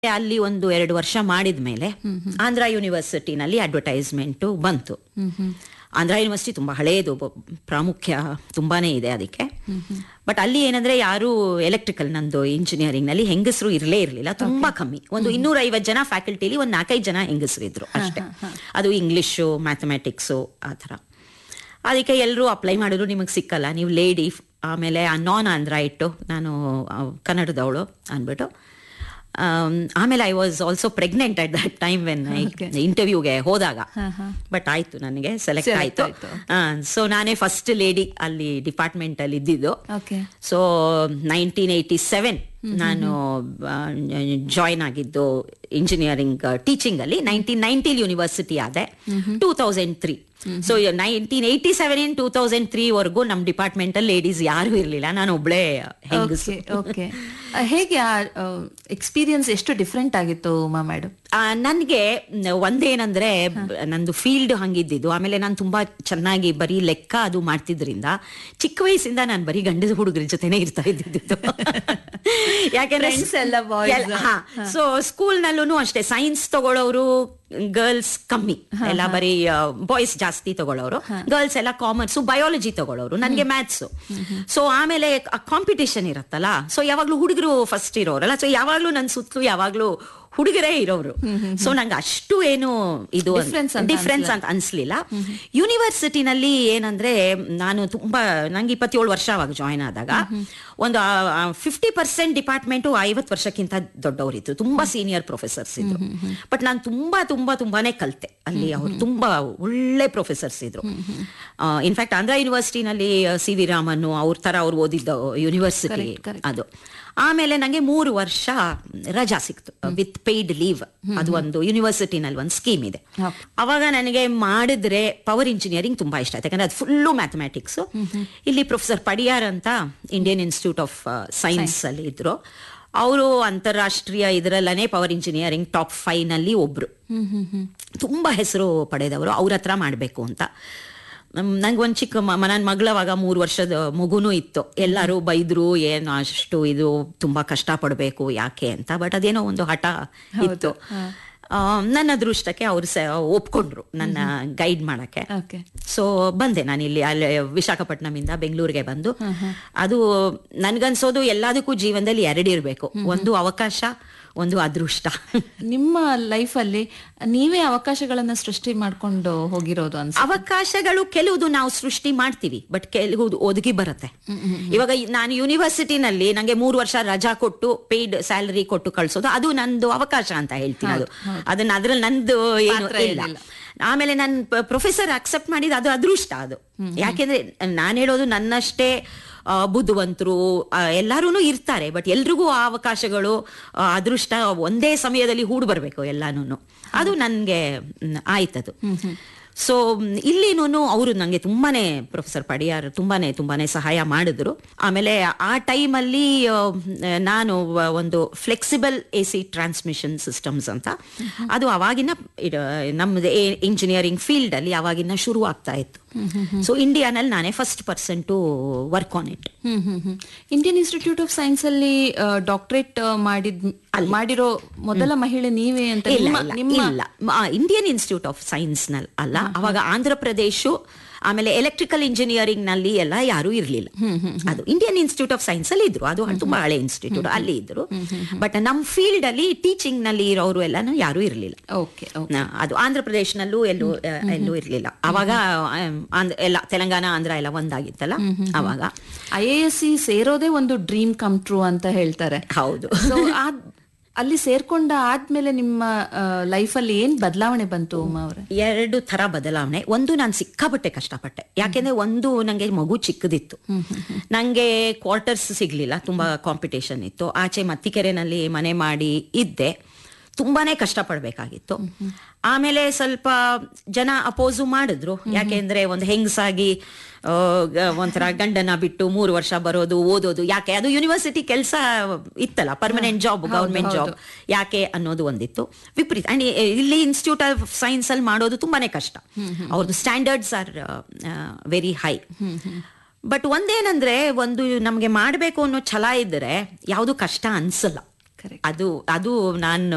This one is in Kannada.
ಅಲ್ಲಿ ಒಂದು ಎರಡು ವರ್ಷ ಮಾಡಿದ ಮೇಲೆ ಆಂಧ್ರ ಯೂನಿವರ್ಸಿಟಿನಲ್ಲಿ ಅಡ್ವರ್ಟೈಸ್ಮೆಂಟು ಬಂತು ಆಂಧ್ರ ಯೂನಿವರ್ಸಿಟಿ ತುಂಬಾ ಹಳೇದು ಬ- ಪ್ರಾಮುಖ್ಯ ತುಂಬಾನೇ ಇದೆ ಅದಕ್ಕೆ ಬಟ್ ಅಲ್ಲಿ ಏನಂದ್ರೆ ಯಾರು ಎಲೆಕ್ಟ್ರಿಕಲ್ ನಂದು ಇಂಜಿನಿಯರಿಂಗ್ ನಲ್ಲಿ ಹೆಂಗಸರು ಇರಲೇ ಇರಲಿಲ್ಲ ತುಂಬಾ ಕಮ್ಮಿ ಒಂದು ಇನ್ನೂರ ಐವತ್ತು ಜನ ಫ್ಯಾಕಲ್ಟಿಲಿ ಒಂದು ನಾಲ್ಕೈದು ಜನ ಹೆಂಗಸರು ಇದ್ರು ಅಷ್ಟೇ ಅದು ಇಂಗ್ಲಿಷು ಮ್ಯಾಥಮೆಟಿಕ್ಸು ಆ ಥರ ಅದಕ್ಕೆ ಎಲ್ಲರೂ ಅಪ್ಲೈ ಮಾಡಿದ್ರು ನಿಮಗೆ ಸಿಕ್ಕಲ್ಲ ನೀವು ಲೇಡಿ ಆಮೇಲೆ ನಾನ್ ಆಂಧ್ರ ಇಟ್ಟು ನಾನು ಆ, ಕನ್ನಡದವಳು ಅಂದ್ಬಿಟ್ಟು ಆಮ್, ಆಮೇಲೆ I was also pregnant at that time when ಇಂಟರ್ವ್ಯೂಗೆ ಹೋದಾಗ ಬಟ್ ಆಯ್ತು ನನಗೆ ಸೆಲೆಕ್ಟ್ Select ಆಯ್ತು ಆಯ್ತು. ಸೊ ನಾನೇ ಫಸ್ಟ್ ಲೇಡಿ ಅಲ್ಲಿ ಡಿಪಾರ್ಟ್ಮೆಂಟ್ ಅಲ್ಲಿ ಇದ್ದಿದ್ದು okay so nineteen eighty seven ನಾನು ಜಾಯ್ನ್ ಆಗಿದ್ದು ಇಂಜಿನಿಯರಿಂಗ್ ಟೀಚಿಂಗ್ ಅಲ್ಲಿ ನೈನ್ಟೀನ್ ನೈನ್ಟೀನ್ ಯೂನಿವರ್ಸಿಟಿ ಆದೆ two thousand three so nineteen eighty seven in two thousand three ವರ್ಗೂ ನಮ್ಮ ಡಿಪಾರ್ಟ್ಮೆಂಟ್ ಅಲ್ಲಿ ಲೇಡೀಸ್ ಯಾರು ಇರಲಿಲ್ಲ ನಾನು ಒಬ್ಳೆ ಹೆಂಗಸು ಓಕೆ ಓಕೆ ಹೇಗೆ ಆ ಎಕ್ಸ್ಪೀರಿಯನ್ಸ್ ಎಷ್ಟು ಡಿಫ್ರೆಂಟ್ ಆಗಿತ್ತು ಉಮಾ ಮೇಡಮ್ ನನಗೆ ಒಂದೇನಂದ್ರೆ ಬ- ನಂದು ಫೀಲ್ಡ್ ಹಂಗಿದ್ದಿದ್ದು ಆಮೇಲೆ ನಾನು ತುಂಬಾ ಚೆನ್ನಾಗಿ ಬರೀ ಲೆಕ್ಕ ಅದು ಮಾಡ್ತಿದ್ರಿಂದ ಚಿಕ್ಕ ವಯಸ್ಸಿಂದ ನಾನು ಬರೀ ಗಂಡದ ಹುಡುಗರ ಜೊತೆನೆ ಇರ್ತಾ ಇದ್ದಿದ್ದು ಯಾಕೆಂದ್ರೆ Friends ಎಲ್ಲ boys. ಸೊ ಸ್ಕೂಲ್ ನಲ್ಲೂ ಅಷ್ಟೇ ಸೈನ್ಸ್ ತಗೊಳ್ಳೋರು ಗರ್ಲ್ಸ್ ಕಮ್ಮಿ ಎಲ್ಲ ಬರೀ ಬಾಯ್ಸ್ ಜಾಸ್ತಿ ತಗೊಳ್ಳೋರು ಗರ್ಲ್ಸ್ ಎಲ್ಲ ಕಾಮರ್ಸ್ ಬಯಾಲಜಿ ತಗೊಳ್ಳೋರು ನನಗೆ ಮ್ಯಾಥ್ಸ್ ಸೊ ಆಮೇಲೆ ಕಾಂಪಿಟೇಷನ್ ಇರತ್ತಲ್ಲ ಸೊ ಯಾವಾಗ್ಲೂ ಹುಡುಗರು ಫಸ್ಟ್ ಇರೋರಲ್ಲ ಸೊ ಯಾವಾಗ್ಲೂ ನನ್ನ ಸುತ್ತಲೂ ಯಾವಾಗ್ಲೂ ಹುಡುಗರೇ ಇರೋರು ಸೊ ನಂಗೆ ಅಷ್ಟು ಏನು ಇದು Difference ಅಂತ ಡಿಫ್ರೆನ್ಸ್ ಅಂತ ಅನ್ಸ್ಲಿಲ್ಲ ಯೂನಿವರ್ಸಿಟಿನಲ್ಲಿ ಏನಂದ್ರೆ ನಾನು ತುಂಬಾ ನಂಗೆ ಇಪ್ಪತ್ತೇಳು ವರ್ಷ ಅವಾಗ ಜಾಯ್ನ್ ಆದಾಗ ಒಂದು ಫಿಫ್ಟಿ ಪರ್ಸೆಂಟ್ ಡಿಪಾರ್ಟ್ಮೆಂಟ್ ಐವತ್ತು ವರ್ಷಕ್ಕಿಂತ ದೊಡ್ಡವರಿದ್ರು ತುಂಬಾ ಸೀನಿಯರ್ ಪ್ರೊಫೆಸರ್ಸ್ ಇದ್ರು ಬಟ್ ನಾನು ತುಂಬಾ ತುಂಬಾ ತುಂಬಾನೇ ಕಲ್ತೆ ಅಲ್ಲಿ ಅವ್ರು ತುಂಬಾ ಒಳ್ಳೆ ಪ್ರೊಫೆಸರ್ಸ್ ಇದ್ರು ಇನ್ಫ್ಯಾಕ್ಟ್ ಆಂಧ್ರ ಯೂನಿವರ್ಸಿಟಿನಲ್ಲಿ ಸಿ ವಿ ರಾಮನ್ ಅವ್ರ ತರ ಅವ್ರು ಓದಿದ್ದ ಯೂನಿವರ್ಸಿಟಿ Correct, correct. ಅದು ಆಮೇಲೆ ನಂಗೆ ಮೂರು ವರ್ಷ ರಜಾ ಸಿಕ್ತು ವಿತ್ ಪೇಯ್ಡ್ ಲೀವ್ ಅದು ಒಂದು ಯೂನಿವರ್ಸಿಟಿನಲ್ಲಿ ಒಂದು ಸ್ಕೀಮ್ ಇದೆ Okay. ಅವಾಗ ನನಗೆ ಮಾಡಿದ್ರೆ ಪವರ್ ಇಂಜಿನಿಯರಿಂಗ್ ತುಂಬಾ ಇಷ್ಟ ಆಯ್ತು ಯಾಕಂದ್ರೆ ಅದು ಫುಲ್ಲು ಮ್ಯಾಥಮೆಟಿಕ್ಸ್ ಇಲ್ಲಿ ಪ್ರೊಫೆಸರ್ ಪಡಿಯಾರ್ ಅಂತ ಇಂಡಿಯನ್ ಇನ್ಸ್ಟಿಟ್ಯೂಟ್ ಆಫ್ ಸೈನ್ಸ್ ಅಲ್ಲಿ ಇದ್ರು ಅವರು ಅಂತಾರಾಷ್ಟ್ರೀಯ ಇದರಲ್ಲೇ ಪವರ್ ಇಂಜಿನಿಯರಿಂಗ್ ಟಾಪ್ ಫೈವ್ ನಲ್ಲಿ ಒಬ್ರು ತುಂಬಾ ಹೆಸರು ಪಡೆದವರು ಅವ್ರ ಹತ್ರ ಮಾಡಬೇಕು ಅಂತ ನಂಗೆ ಒಂದು ಚಿಕ್ಕ ನನ್ನ ಮಗಳವಾಗ ಮೂರು ವರ್ಷದ ಮಗುನೂ ಇತ್ತು ಎಲ್ಲರೂ ಬೈದ್ರು ಏನು ಅಷ್ಟು ಇದು ತುಂಬಾ ಕಷ್ಟ ಪಡಬೇಕು ಯಾಕೆ ಅಂತ ಬಟ್ ಅದೇನೋ ಒಂದು ಹಠ ಇತ್ತು ಆ, ನನ್ನ ಅದೃಷ್ಟಕ್ಕೆ ಅವ್ರು ಸ ಒಪ್ಕೊಂಡ್ರು ನನ್ನ ಗೈಡ್ ಮಾಡಕ್ಕೆ ಓಕೆ ಸೊ ಬಂದೆ ನಾನು ಇಲ್ಲಿ ಅಲ್ಲಿ ವಿಶಾಖಪಟ್ಟಣಮಿಂದ ಬೆಂಗಳೂರಿಗೆ ಬಂದು ಅದು ನನ್ಗನ್ಸೋದು ಎಲ್ಲದಕ್ಕೂ ಜೀವನದಲ್ಲಿ ಎರಡಿರ್ಬೇಕು ಒಂದು ಅವಕಾಶ ಒಂದು ಅದೃಷ್ಟ ನಿಮ್ಮ ಲೈಫಲ್ಲಿ ನೀವೇ ಅವಕಾಶಗಳನ್ನ ಸೃಷ್ಟಿ ಮಾಡ್ಕೊಂಡು ಹೋಗಿರೋದು ಅನ್ಸ ಅವಕಾಶಗಳು ಕೆಲವುದು ನಾವು ಸೃಷ್ಟಿ ಮಾಡ್ತೀವಿ ಬಟ್ ಕೆಲವುದು ಒದಗಿ ಬರುತ್ತೆ ಇವಾಗ ಈ- ನಾನು ಯೂನಿವರ್ಸಿಟಿನಲ್ಲಿ ನಂಗೆ ಮೂರು ವರ್ಷ ರಜಾ ಕೊಟ್ಟು ಪೇಯ್ಡ್ ಸ್ಯಾಲರಿ ಕೊಟ್ಟು ಕಳ್ಸೋದು ಅದು ನಂದು ಅವಕಾಶ ಅಂತ ಹೇಳ್ತೀನಿ ಅದು ಅದನ್ನ ಅದ್ರಲ್ಲಿ ನಂದು ಏನು ಪಾತ್ರ ಇಲ್ಲ ಏನಿಲ್ಲ. ಆಮೇಲೆ ನನ್ನ ಪ್ರೊಫೆಸರ್ ಅಕ್ಸೆಪ್ಟ್ ಮಾಡಿದ ಅದು ಅದೃಷ್ಟ ಅದು ಯಾಕೆಂದ್ರೆ ನಾನು ಹೇಳೋದು ನನ್ನಷ್ಟೇ ಆ, ಬುದ್ಧಿವಂತರು ಎಲ್ಲರೂ ಇರ್ತಾರೆ ಬಟ್ ಎಲ್ರಿಗೂ ಆ ಅವಕಾಶಗಳು ಆ, ಅದೃಷ್ಟ ಒಂದೇ ಸಮಯದಲ್ಲಿ ಹೂಡ್ ಬರಬೇಕು ಎಲ್ಲಾನು ಅದು ನನಗೆ ಆಯ್ತದು ಸೊ ಇಲ್ಲಿನೂ ಅವರು ನನಗೆ ತುಂಬಾನೇ ಪ್ರೊಫೆಸರ್ ಪಡಿಯಾರ್ ತುಂಬಾನೇ ತುಂಬಾನೇ ಸಹಾಯ ಮಾಡಿದ್ರು ಆಮೇಲೆ ಆ ಟೈಮಲ್ಲಿ ನಾನು ಒಂದು flexible A C transmission systems ಅಂತ ಅದು ಅವಾಗಿನ ಇಡ- ನಮ್ದು ಇಂಜಿನಿಯರಿಂಗ್ ಫೀಲ್ಡ್ ಅಲ್ಲಿ ಅವಾಗಿನ ಶುರು ಆಗ್ತಾ ಇತ್ತು ಸೊ ಇಂಡಿಯಾನಲ್ಲಿ ನಾನೇ first person to work on it hmm hmm hmm Indian institute of science ಅಲ್ಲಿ ಡಾಕ್ಟರೇಟ್ ಮಾಡಿದ್ ಮಾಡಿರೋ ಮೊದಲ ಮಹಿಳೆ ನೀವೇ ಅಂತ ಇಲ್ಲ ನಿಮ್ಮ- ಇಲ್ಲ, ನಿಮ್ಮ ಇಲ್ಲ ಮ- ಇಂಡಿಯನ್ ಇನ್ಸ್ಟಿಟ್ಯೂಟ್ ಆಫ್ ಸೈನ್ಸ್ ನಲ್ಲಿ ಅಲ್ಲ ಅವಾಗ ಆಂಧ್ರ ಪ್ರದೇಶ ಆಮೇಲೆ ಎಲೆಕ್ಟ್ರಿಕಲ್ ಇಂಜಿನಿಯರಿಂಗ್ ನಲ್ಲಿ ಎಲ್ಲ ಯಾರು ಇರ್ಲಿಲ್ಲ ಅದು ಇಂಡಿಯನ್ ಇನ್ಸ್ಟಿಟ್ಯೂಟ್ ಆಫ್ ಸೈನ್ಸ್ ಅಲ್ಲಿ ಇದ್ರು ಅದು ತುಂಬಾ ಹಳೆ ಇನ್ಸ್ಟಿಟ್ಯೂಟ್ ಅಲ್ಲಿ ಇದ್ರು ಬಟ್ ನಮ್ ಫೀಲ್ಡ್ ಅಲ್ಲಿ ಟೀಚಿಂಗ್ ನಲ್ಲಿ ಇರೋರು ಎಲ್ಲಾನು ಯಾರು ಇರ್ಲಿಲ್ಲ ಓಕೆ ಓಕೆ ನ- ಅದು ಆಂಧ್ರ ಪ್ರದೇಶನಲ್ಲೂ ಎಲ್ಲೂ ಆ, ಎಲ್ಲೂ ಇರ್ಲಿಲ್ಲ ಅವಾಗ ಆಮ್, ಆಂಧ್ರ ಎಲ್ಲ ತೆಲಂಗಾಣ ಆಂಧ್ರ ಎಲ್ಲ ಒಂದಾಗಿತ್ತಲ್ಲ ಅವಾಗ ಐ ಎ ಎಸ್ ಸಿ ಸೇರೋದೇ ಒಂದು ಡ್ರೀಮ್ ಕಮ್ ಟ್ರೂ ಅಂತ ಹೇಳ್ತಾರೆ ಹೌದು ಸೊ ಅಲ್ಲಿ ಸೇರ್ಕೊಂಡ ಆದ್ಮೇಲೆ ನಿಮ್ಮ ಲೈಫಲ್ಲಿ ಏನ್ ಬದಲಾವಣೆ ಬಂತು ಉಮಾ ಅವ್ರೆ ಎರಡು ತರ ಬದಲಾವಣೆ ಒಂದು ನಾನು ಸಿಕ್ಕಾಪಟ್ಟೆ ಕಷ್ಟಪಟ್ಟೆ ಯಾಕೆಂದ್ರೆ ಒಂದು ನಂಗೆ ಮಗು ಚಿಕ್ಕದಿತ್ತು ನಂಗೆ ಕ್ವಾರ್ಟರ್ಸ್ ಸಿಗ್ಲಿಲ್ಲ ತುಂಬಾ ಕಾಂಪಿಟೇಷನ್ ಇತ್ತು ಆಚೆ ಮತ್ತಿಕೆರೆನಲ್ಲಿ ಮನೆ ಮಾಡಿ ಇದ್ದೆ ತುಂಬಾನೇ ಕಷ್ಟಪಡ್ಬೇಕಾಗಿತ್ತು ಆಮೇಲೆ ಸ್ವಲ್ಪ ಜನ ಅಪೋಸು ಮಾಡಿದ್ರು ಯಾಕೆಂದ್ರೆ ಒಂದು ಹೆಂಗಸಾಗಿ ಆ, ಗ- ಒಂಥರ ಗಂಡನ ಬಿಟ್ಟು ಮೂರು ವರ್ಷ ಬರೋದು ಓದೋದು ಯಾಕೆ ಅದು ಯೂನಿವರ್ಸಿಟಿ ಕೆಲಸ ಇತ್ತಲ್ಲ ಪರ್ಮನೆಂಟ್ ಜಾಬ್ ಗವರ್ಮೆಂಟ್ ಜಾಬ್ ಯಾಕೆ ಅನ್ನೋದು ಒಂದಿತ್ತು ವಿಪರೀತ ಅಂಡ್ ಇಲ್ಲಿ ಇನ್ಸ್ಟಿಟ್ಯೂಟ್ ಆಫ್ ಸೈನ್ಸ್ ಅಲ್ಲಿ ಮಾಡೋದು ತುಂಬಾನೇ ಕಷ್ಟ ಅವ್ರದ್ದು standards are very high but ಒಂದೇನಂದ್ರೆ ಒಂದು ನಮ್ಗೆ ಮಾಡ್ಬೇಕು ಅನ್ನೋ ಛಲ ಇದ್ರೆ ಯಾವುದು ಕಷ್ಟ ಅನ್ಸಲ್ಲ Correct. ಅದು ಅದು ನಾನು